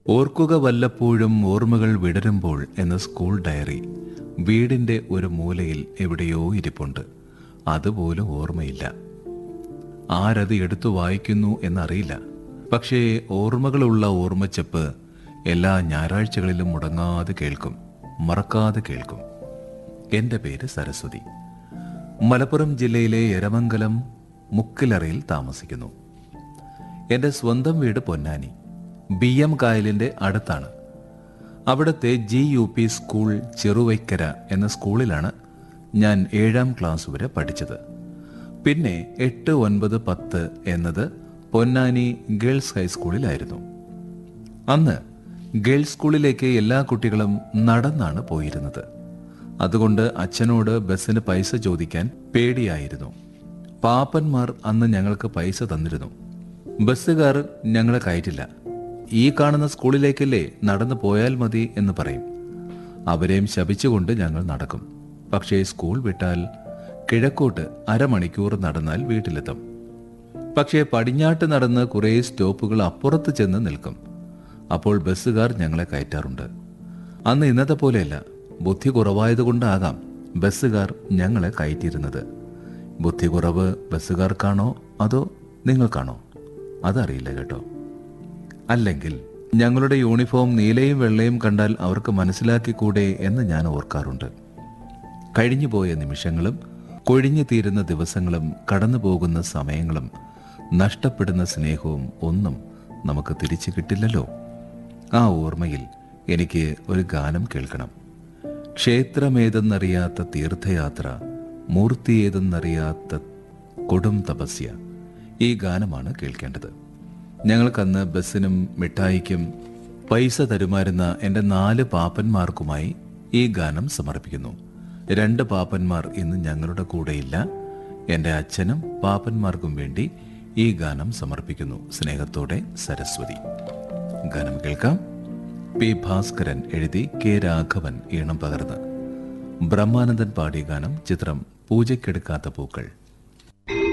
ഓർക്കുക വല്ലപ്പോഴും ഓർമ്മകൾ വിടരുമ്പോൾ എന്ന സ്കൂൾ ഡയറി വീടിന്റെ ഒരു മൂലയിൽ എവിടെയോ ഇരിപ്പുണ്ട് അതുപോലും ഓർമ്മയില്ല ആരത് എടുത്തു വായിക്കുന്നു എന്നറിയില്ല പക്ഷേ ഓർമ്മകളുള്ള ഓർമ്മച്ചപ്പ് എല്ലാ ഞായറാഴ്ചകളിലും മുടങ്ങാതെ കേൾക്കും മറക്കാതെ കേൾക്കും എൻ്റെ പേര് സരസ്വതി മലപ്പുറം ജില്ലയിലെ എരമംഗലം മുക്കിലറയിൽ താമസിക്കുന്നു എൻ്റെ സ്വന്തം വീട് പൊന്നാനി ബി എം കായലിൻ്റെ അടുത്താണ് അവിടുത്തെ G U P school Cheruvaikkara എന്ന സ്കൂളിലാണ് ഞാൻ ഏഴാം ക്ലാസ് വരെ പഠിച്ചത് പിന്നെ എട്ട് ഒൻപത് പത്ത് എന്നത് പൊന്നാനി ഗേൾസ് ഹൈസ്കൂളിലായിരുന്നു അന്ന് ഗേൾസ് സ്കൂളിലേക്ക് എല്ലാ കുട്ടികളും നടന്നാണ് പോയിരുന്നത് അതുകൊണ്ട് അച്ഛനോട് ബസ്സിന് പൈസ ചോദിക്കാൻ പേടിയായിരുന്നു പാപ്പന്മാർ അന്ന് ഞങ്ങൾക്ക് പൈസ തന്നിരുന്നു ബസ്സുകാർ ഞങ്ങളെ കയറ്റില്ല ഈ കാണുന്ന സ്കൂളിലേക്കല്ലേ നടന്നു പോയാൽ മതി എന്ന് പറയും അവരെയും ശപിച്ചുകൊണ്ട് ഞങ്ങൾ നടക്കും പക്ഷേ സ്കൂൾ വിട്ടാൽ കിഴക്കോട്ട് അരമണിക്കൂർ നടന്നാൽ വീട്ടിലെത്തും പക്ഷേ പടിഞ്ഞാട്ട് നടന്ന് കുറേ സ്റ്റോപ്പുകൾ അപ്പുറത്ത് ചെന്ന് നിൽക്കും അപ്പോൾ ബസ്സുകാർ ഞങ്ങളെ കയറ്റാറുണ്ട് അന്ന് ഇന്നത്തെ പോലെയല്ല ബുദ്ധി കുറവായതുകൊണ്ടാകാം ബസ്സുകാർ ഞങ്ങളെ കയറ്റിയിരുന്നത് ബുദ്ധി കുറവ് ബസ്സുകാർക്കാണോ അതോ നിങ്ങൾക്കാണോ അതറിയില്ല കേട്ടോ അല്ലെങ്കിൽ ഞങ്ങളുടെ യൂണിഫോം നീലയും വെള്ളയും കണ്ടാൽ അവർക്ക് മനസ്സിലാക്കിക്കൂടെ എന്ന് ഞാൻ ഓർക്കാറുണ്ട് കഴിഞ്ഞുപോയ നിമിഷങ്ങളും കൊഴിഞ്ഞു തീരുന്ന ദിവസങ്ങളും കടന്നു പോകുന്ന സമയങ്ങളും നഷ്ടപ്പെടുന്ന സ്നേഹവും ഒന്നും നമുക്ക് തിരിച്ചു കിട്ടില്ലല്ലോ ആ ഓർമ്മയിൽ എനിക്ക് ഒരു ഗാനം കേൾക്കണം ക്ഷേത്രമേതെന്നറിയാത്ത തീർത്ഥയാത്ര മൂർത്തിയേതെന്നറിയാത്ത കൊടും തപസ്യ ഈ ഗാനമാണ് കേൾക്കേണ്ടത് ഞങ്ങൾക്കന്ന് ബസ്സിനും മിഠായിക്കും പൈസ തരുമാരുന്ന എൻ്റെ നാല് പാപ്പന്മാർക്കുമായി ഈ ഗാനം സമർപ്പിക്കുന്നു രണ്ട് പാപ്പന്മാർ ഇന്ന് ഞങ്ങളുടെ കൂടെയില്ല എൻ്റെ അച്ഛനും പാപ്പന്മാർക്കും വേണ്ടി ഈ ഗാനം സമർപ്പിക്കുന്നു സ്നേഹത്തോടെ സരസ്വതി ഗാനം കേൾക്കാം പി ഭാസ്കരൻ എഴുതി കെ രാഘവൻ ഈണം പകർന്ന് ബ്രഹ്മാനന്ദൻ പാടിയ ഗാനം ചിത്രം പൂജയ്ക്കെടുക്കാത്ത പൂക്കൾ